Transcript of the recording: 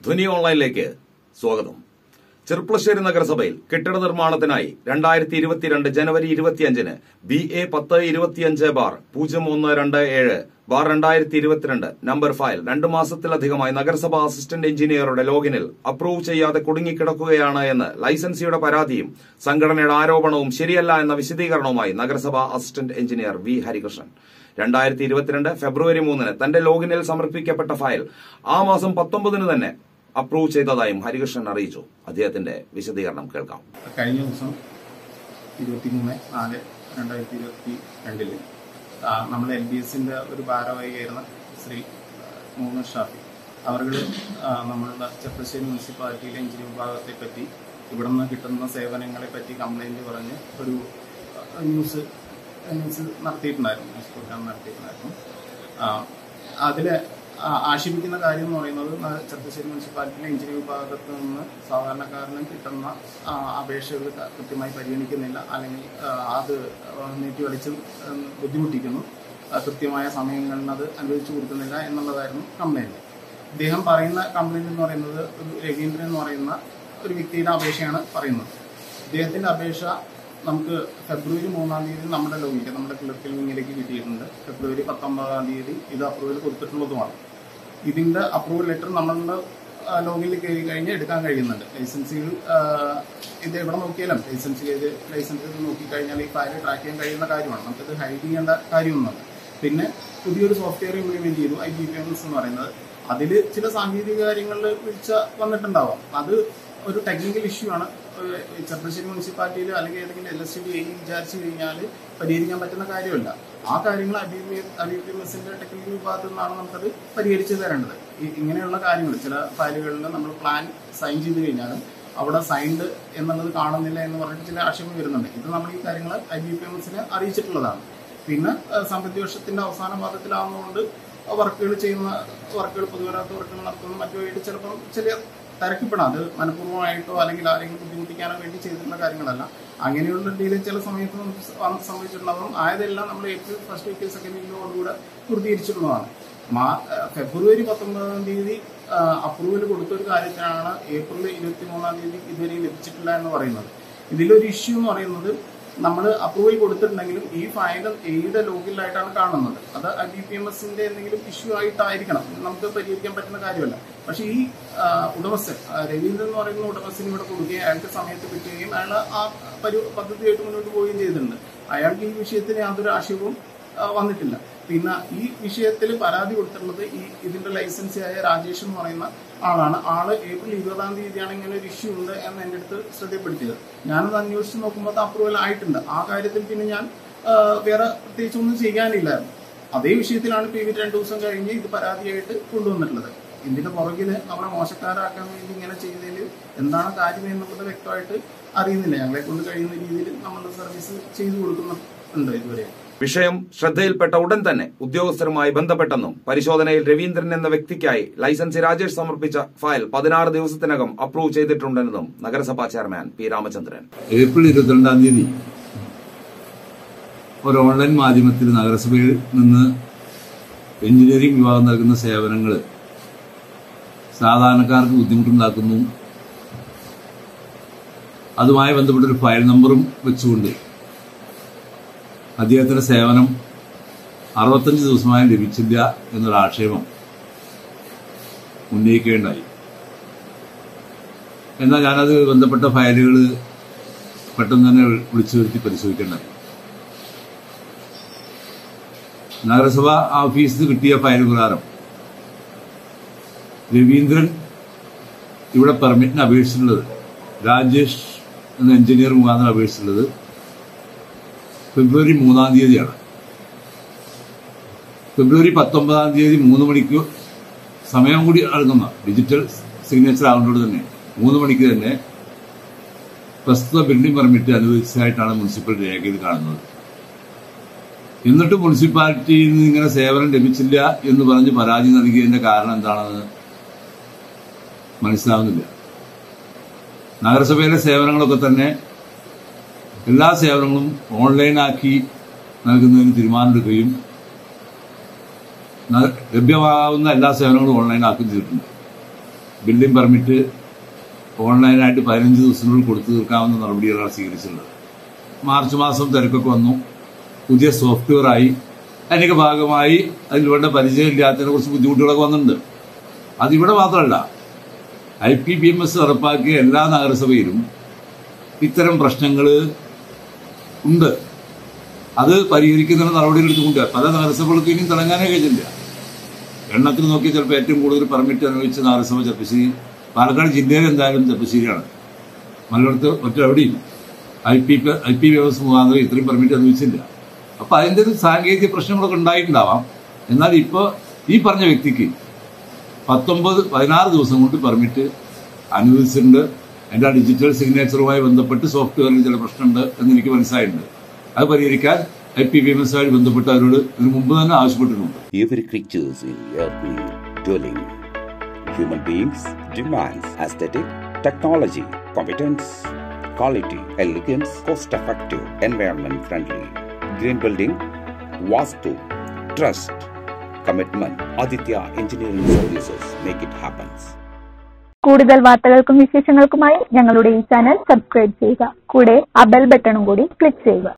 ധ്വനി ഓൺലൈനിലേക്ക് സ്വാഗതം ചെർപ്പളശ്ശേരി നഗരസഭയിൽ കെട്ടിട നിർമ്മാണത്തിനായി രണ്ടായിരത്തി ഇരുപത്തിരണ്ട് ജനുവരി ഇരുപത്തിയഞ്ചിന് ബി എ പത്ത് ഇരുപത്തിയഞ്ച് ബാർ പൂജ്യം ഒന്ന് രണ്ട് ഏഴ് ബാർ രണ്ടായിരത്തി ഇരുപത്തിരണ്ട് നമ്പർ ഫയൽ രണ്ടു മാസത്തിലധികമായി നഗരസഭാ അസിസ്റ്റന്റ് എഞ്ചിനീയറുടെ ലോഗിനിൽ അപ്രൂവ് ചെയ്യാതെ കുടുങ്ങിക്കിടക്കുകയാണ് എന്ന് ലൈസൻസിയുടെ പരാതിയും സംഘടനയുടെ ആരോപണവും ശരിയല്ല എന്ന വിശദീകരണവുമായി നഗരസഭാ അസിസ്റ്റന്റ് എഞ്ചിനീയർ വി ഹരികൃഷ്ണൻ രണ്ടായിരത്തി ഇരുപത്തിരണ്ട് ഫെബ്രുവരി മൂന്നിന് തന്റെ ലോഗിനിൽ സമർപ്പിക്കപ്പെട്ട ഫയൽ ആ മാസം പത്തൊമ്പതിന് തന്നെ അപ്രൂവ് ചെയ്തതായും ഹരികൃഷ്ണൻ അറിയിച്ചു അദ്ദേഹത്തിന്റെ വിശദീകരണം കേൾക്കാം കഴിഞ്ഞ ദിവസം ഇരുപത്തിമൂന്ന് നാല് രണ്ടായിരത്തി ഇരുപത്തി രണ്ടില് നമ്മൾ എൽ ബി എസിന്റെ ഒരു ഭാരവാഹിയായിരുന്ന ശ്രീ മുഹമ്മദ് ഷാഫി അവർ നമ്മളുടെ ചെപ്പശ്ശേരി മുനിസിപ്പാലിറ്റിയിലെ എഞ്ചിനീയർ വിഭാഗത്തെ പറ്റി ഇവിടെ നിന്ന് കിട്ടുന്ന സേവനങ്ങളെ പറ്റി കംപ്ലൈന്റ് പറഞ്ഞ് ഒരു ആ, ന്യൂസ് ന്യൂസ് നടത്തിയിട്ടുണ്ടായിരുന്നു ന്യൂസ് പ്രോഗ്രാം നടത്തിയിട്ടുണ്ടായിരുന്നു അതിൽ ആശിപ്പിക്കുന്ന കാര്യം എന്ന് പറയുന്നത് ന- ചെറുപ്പശ്ശേരി മുനിസിപ്പാലിറ്റിയിലെ എഞ്ചിനീയർ വിഭാഗത്ത് നിന്ന് സാധാരണക്കാരന് കിട്ടുന്ന ആ, അപേക്ഷകൾ ക- കൃത്യമായി പരിഗണിക്കുന്നില്ല അല്ലെങ്കിൽ ആ, അത് നീട്ടി വലിച്ച് ഉം, ബുദ്ധിമുട്ടിക്കുന്നു ആ, കൃത്യമായ സമയങ്ങളിൽ അത് അനുവദിച്ചു കൊടുക്കുന്നില്ല എന്നുള്ളതായിരുന്നു കംപ്ലൈന്റ് ഇദ്ദേഹം പറയുന്ന കംപ്ലൈന്റ് എന്ന് പറയുന്നത് ഒരു രവീന്ദ്രൻ എന്ന് പറയുന്ന ഒരു വ്യക്തിയുടെ അപേക്ഷയാണ് പറയുന്നത് ഇദ്ദേഹത്തിന്റെ അപേക്ഷ നമുക്ക് ഫെബ്രുവരി മൂന്നാം തീയതി നമ്മുടെ ലോഗിലേക്ക് നമ്മുടെ ക്ലർക്കിൽ വിങ്ങിലേക്ക് കിട്ടിയിട്ടുണ്ട് ഫെബ്രുവരി പത്തൊമ്പതാം തീയതി ഇത് അപ്രൂവൽ കൊടുത്തിട്ടുള്ളതുമാണ് ഇതിന്റെ അപ്രൂവൽ ലെറ്റർ നമ്മളുടെ ലോഗിൽ കയറി കഴിഞ്ഞ് എടുക്കാൻ കഴിയുന്നുണ്ട് ലൈസൻസുകൾ ഇത് എവിടെ നോക്കിയാലും ലൈസൻസ് ചെയ്ത് ലൈസൻസ് നോക്കിക്കഴിഞ്ഞാൽ ഈ ഫയൽ ട്രാക്ക് ചെയ്യാൻ കഴിയുന്ന കാര്യമാണ് നമുക്കത് ഹൈഡ് ചെയ്യേണ്ട കാര്യമൊന്നുമല്ല പിന്നെ പുതിയൊരു സോഫ്റ്റ്വെയർ ഇംപ്ലിമെന്റ് ചെയ്തു I B P M S എന്ന് പറയുന്നത് അതിൽ ചില സാങ്കേതിക കാര്യങ്ങളിൽ വീഴ്ച വന്നിട്ടുണ്ടാവാം അത് ഒരു ടെക്നിക്കൽ ഇഷ്യൂ ആണ് ഏഹ് ചെറുപ്പശ്ശേരി മുനിസിപ്പാലിറ്റിയിൽ അല്ലെങ്കിൽ ഏതെങ്കിലും എൽ എസ് ഡി വിചാരിച്ചു കഴിഞ്ഞാൽ പരിഹരിക്കാൻ പറ്റുന്ന കാര്യമല്ല ആ കാര്യങ്ങൾ അബിഎംഎസിന്റെ ടെക്നിക്കൽ വിഭാഗത്തിൽ നിന്നാണ് നമുക്കത് പരിഹരിച്ചു തരേണ്ടത് ഈ- ഇങ്ങനെയുള്ള കാര്യങ്ങൾ ചില ഫയലുകളിൽ നമ്മൾ പ്ലാൻ സൈൻ ചെയ്ത് കഴിഞ്ഞാലും അവിടെ സൈൻഡ് എന്നുള്ളത് കാണുന്നില്ല എന്ന് പറഞ്ഞിട്ട് ചില ആശങ്ക വരുന്നുണ്ട് ഇത് നമ്മൾ ഈ കാര്യങ്ങൾ ഐ ബി പി എം എസിനെ അറിയിച്ചിട്ടുള്ളതാണ് പിന്നെ ഏഹ് സാമ്പത്തിക വർഷത്തിന്റെ അവസാന ഭാഗത്തിലാവുന്നതുകൊണ്ട് വർക്കുകൾ ചെയ്യുന്ന വർക്കുകൾ പൊതുവരാത്ത വർക്കുകൾ നടത്തുന്ന മറ്റുമായിട്ട് ചിലപ്പം ചില തിരക്കിപ്പെടാം അത് മനഃപൂർവ്വമായിട്ടോ അല്ലെങ്കിൽ ആരെങ്കിലും ബുദ്ധിമുട്ടിക്കാനോ വേണ്ടി ചെയ്തിട്ടുള്ള കാര്യങ്ങളല്ല അങ്ങനെയുള്ള എന്തെങ്കിലും ചില സമയത്ത് നമുക്ക് സ- സംഭവിച്ചിട്ടുണ്ടാവും ആയതെല്ലാം നമ്മൾ ഏപ്രിൽ ഫസ്റ്റ് വീക്ക് സെക്കൻഡ് വീക്കിലോടുകൂടെ പൂർത്തീകരിച്ചിട്ടുള്ളതാണ് മാ- ഏഹ് ഫെബ്രുവരി പത്തൊമ്പതാം തീയതി അപ്രൂവൽ കൊടുത്ത ഒരു കാര്യത്തിനാണ് ഏപ്രിൽ ഇരുപത്തി മൂന്നാം തീയതി ഇതുവരെ ലഭിച്ചിട്ടില്ല എന്ന് പറയുന്നത് ഇതിലൊരു ഇഷ്യൂ എന്ന് പറയുന്നത് നമ്മൾ അപ്രൂവൽ കൊടുത്തിട്ടുണ്ടെങ്കിലും ഈ ഫയൽ എയുടെ ലോഗിലായിട്ടാണ് കാണുന്നത് അത് ബി പി എം എസിന്റെ എന്തെങ്കിലും ഇഷ്യൂ ആയിട്ടായിരിക്കണം നമുക്ക് പരിഹരിക്കാൻ പറ്റുന്ന കാര്യമല്ല പക്ഷെ ഈ ആ, ഉടമസ്ഥൻ ആ, രവീന്ദ്രൻ എന്ന് പറയുന്ന ഉടമസ്ഥന് ഇവിടെ കൊടുക്കുകയും അയാൾക്ക് സമയത്ത് കിട്ടുകയും അയാൾ ആ പരി പദ്ധതിയായിട്ട് മുന്നോട്ട് പോവുകയും ചെയ്തിട്ടുണ്ട് അയാൾക്ക് ഈ വിഷയത്തിന് യാതൊരു ആശയവും ആ, വന്നിട്ടില്ല പിന്നെ ഈ വിഷയത്തിൽ പരാതി കൊടുത്തിട്ടുള്ളത് ഈ ഇതിന്റെ ലൈസൻസിയായ രാജേഷ് എന്ന് പറയുന്ന ആളാണ് ആള് ഏപ്രിൽ ഇരുപതാം തീയതിയാണ് ഇങ്ങനെ ഒരു ഇഷ്യൂ ഉണ്ട് എന്ന് എൻ്റെ അടുത്ത് ശ്രദ്ധപ്പെടുത്തിയത് ഞാനത് അന്വേഷിച്ച് നോക്കുമ്പോൾ അത് അപ്രൂവൽ ആയിട്ടുണ്ട് ആ കാര്യത്തിൽ പിന്നെ ഞാൻ ആ, വേറെ പ്രത്യേകിച്ച് ഒന്നും ചെയ്യാനില്ലായിരുന്നു അതേ വിഷയത്തിലാണ് ഇപ്പൊ ഇവർ രണ്ടു ദിവസം കഴിഞ്ഞ് ഇത് പരാതിയായിട്ട് കൊണ്ടുവന്നിട്ടുള്ളത് ഇതിന്റെ പുറകില് നമ്മളെ മോശക്കാരാക്കാൻ വേണ്ടി ഇങ്ങനെ ചെയ്യുന്നതിൽ എന്താണ് കാര്യം എന്നുള്ളത് വ്യക്തമായിട്ട് അറിയുന്നില്ല ഞങ്ങളെ കൊണ്ട് കഴിയുന്ന രീതിയിൽ നമ്മളുടെ സർവീസ് ചെയ്തു കൊടുക്കുന്നുണ്ട് ഇതുവരെ വിഷയം ശ്രദ്ധയിൽപ്പെട്ട ഉടൻ തന്നെ ഉദ്യോഗസ്ഥരുമായി ബന്ധപ്പെട്ടെന്നും പരിശോധനയിൽ രവീന്ദ്രൻ എന്ന വ്യക്തിക്കായി ലൈസൻസ് രാജേഷ് സമർപ്പിച്ച ഫയൽ പതിനാറ് ദിവസത്തിനകം അപ്രൂവ് ചെയ്തിട്ടുണ്ടെന്നും നഗരസഭാ ചെയർമാൻ പി രാമചന്ദ്രൻ ഏപ്രിൽ ഇരുപത്തിരണ്ടാം തീയതി ഒരു ഓൺലൈൻ മാധ്യമത്തിൽ നഗരസഭയിൽ നിന്ന് എഞ്ചിനീയറിംഗ് വിഭാഗം നൽകുന്ന സേവനങ്ങൾ സാധാരണക്കാർക്ക് ബുദ്ധിമുട്ടുണ്ടാക്കുന്നു അതുമായി ബന്ധപ്പെട്ടൊരു ഫയൽ നമ്പറും വെച്ചുകൊണ്ട് അദ്ദേഹത്തിന്റെ സേവനം അറുപത്തഞ്ച് ദിവസമായി ലഭിച്ചില്ല എന്നൊരു ആക്ഷേപം ഉന്നയിക്കുകയുണ്ടായി എന്നാൽ ഞാനത് ബന്ധപ്പെട്ട ഫയലുകൾ പെട്ടെന്ന് തന്നെ വിളിച്ചു വരുത്തി പരിശോധിക്കേണ്ടായി നഗരസഭ ഓഫീസിൽ കിട്ടിയ ഫയൽ പ്രകാരം രവീന്ദ്രൻ ഇവിടെ പെർമിറ്റിന് അപേക്ഷിച്ചിട്ടുള്ളത് രാജേഷ് എന്ന എഞ്ചിനീയർ മുഖാന്തരം അപേക്ഷിച്ചിട്ടുള്ളത് ഫെബ്രുവരി മൂന്നാം തീയതിയാണ് ഫെബ്രുവരി പത്തൊമ്പതാം തീയതി മൂന്ന് മണിക്ക് സമയം കൂടി അടങ്ങുന്ന ഡിജിറ്റൽ സിഗ്നേച്ചർ ആകുന്നതോട് തന്നെ മൂന്ന് മണിക്ക് തന്നെ പ്രസ്തുത ബിൽഡിംഗ് പെർമിറ്റ് അനുവദിച്ചതായിട്ടാണ് മുനിസിപ്പൽ രേഖയിൽ കാണുന്നത് എന്നിട്ട് മുനിസിപ്പാലിറ്റിയിൽ നിന്ന് ഇങ്ങനെ സേവനം ലഭിച്ചില്ല എന്ന് പറഞ്ഞ് പരാതി നൽകിയതിന്റെ കാരണം എന്താണെന്ന് മനസ്സിലാവുന്നില്ല നഗരസഭയിലെ സേവനങ്ങളൊക്കെ തന്നെ എല്ലാ സേവനങ്ങളും ഓൺലൈനാക്കി നൽകുന്നതിന് തീരുമാനമെടുക്കുകയും ന- ലഭ്യമാകുന്ന എല്ലാ സേവനങ്ങളും ഓൺലൈനാക്കുകയും ചെയ്തിട്ടുണ്ട് ബിൽഡിംഗ് പെർമിറ്റ് ഓൺലൈനായിട്ട് പതിനഞ്ച് ദിവസത്തിനുള്ളിൽ കൊടുത്തു തീർക്കാവുന്ന നടപടികളാണ് സ്വീകരിച്ചിട്ടുള്ളത് മാർച്ച് മാസം തിരക്കൊക്കെ വന്നു പുതിയ സോഫ്റ്റ്വെയർ ആയി അതിന്റെ ഭാഗമായി അതിൽ വേണ്ട പരിചയമില്ലാത്തതിനെ കുറച്ച് ബുദ്ധിമുട്ടുകളൊക്കെ വന്നിട്ടുണ്ട് അതിവിടെ മാത്രമല്ല I P B M S നടപ്പാക്കിയ എല്ലാ നഗരസഭയിലും ഇത്തരം പ്രശ്നങ്ങൾ ഉണ്ട് അത് പരിഹരിക്കുന്നതിന് നടപടികൾ എടുത്തുകൊണ്ട് പല നഗരസഭകൾക്ക് ഇനിയും തുടങ്ങാനേ കഴിച്ചില്ല എണ്ണത്തിൽ നോക്കി ചിലപ്പോൾ ഏറ്റവും കൂടുതൽ പെർമിറ്റ് അനുവദിച്ച നഗരസഭ ചെറുപ്പശ്ശേരി പാലക്കാട് ജില്ലയിൽ എന്തായാലും ചെറുപ്പശ്ശേരിയാണ് മലയാളത്ത് മറ്റെവിടെയും ഐ പി ഐ പി വ്യവസ്ഥ മുഖാന്തരം ഇത്രയും പെർമിറ്റ് അനുവദിച്ചില്ല അപ്പൊ അതിൻ്റെ ഒരു സാങ്കേതിക പ്രശ്നങ്ങളൊക്കെ ഉണ്ടായിട്ടുണ്ടാവാം എന്നാൽ ഇപ്പോൾ ഈ പറഞ്ഞ വ്യക്തിക്ക് പത്തൊമ്പത് പതിനാറ് ദിവസം കൊണ്ട് പെർമിറ്റ് അനുവദിച്ചിട്ടുണ്ട് എൻ്റെ ആ ഡിജിറ്റൽ സിഗ്നേച്ചറുമായി ബന്ധപ്പെട്ട് സോഫ്റ്റ്വെയറിൽ ചില പ്രശ്നമുണ്ട് എന്ന് എനിക്ക് മനസ്സിലായിട്ടുണ്ട് അത് പരിഹരിക്കാൻ I P B M S ആയി ബന്ധപ്പെട്ട് അവരോട് ഇതിനു മുമ്പ് തന്നെ ആവശ്യപ്പെട്ടിട്ടുണ്ട് Every creatures in earthly dwelling. Human beings demands aesthetic, technology, competence, quality, elegance, cost-effective, environment-friendly, green building, vastu, trust, commitment. Aditya Engineering Services make it happen. കൂടുതൽ വാർത്തകൾക്കും വിശേഷങ്ങൾക്കുമായി ഞങ്ങളുടെ ഈ ചാനൽ സബ്സ്ക്രൈബ് ചെയ്യുക കൂടെ ആ ബെൽ ബട്ടണും കൂടി ക്ലിക്ക് ചെയ്യുക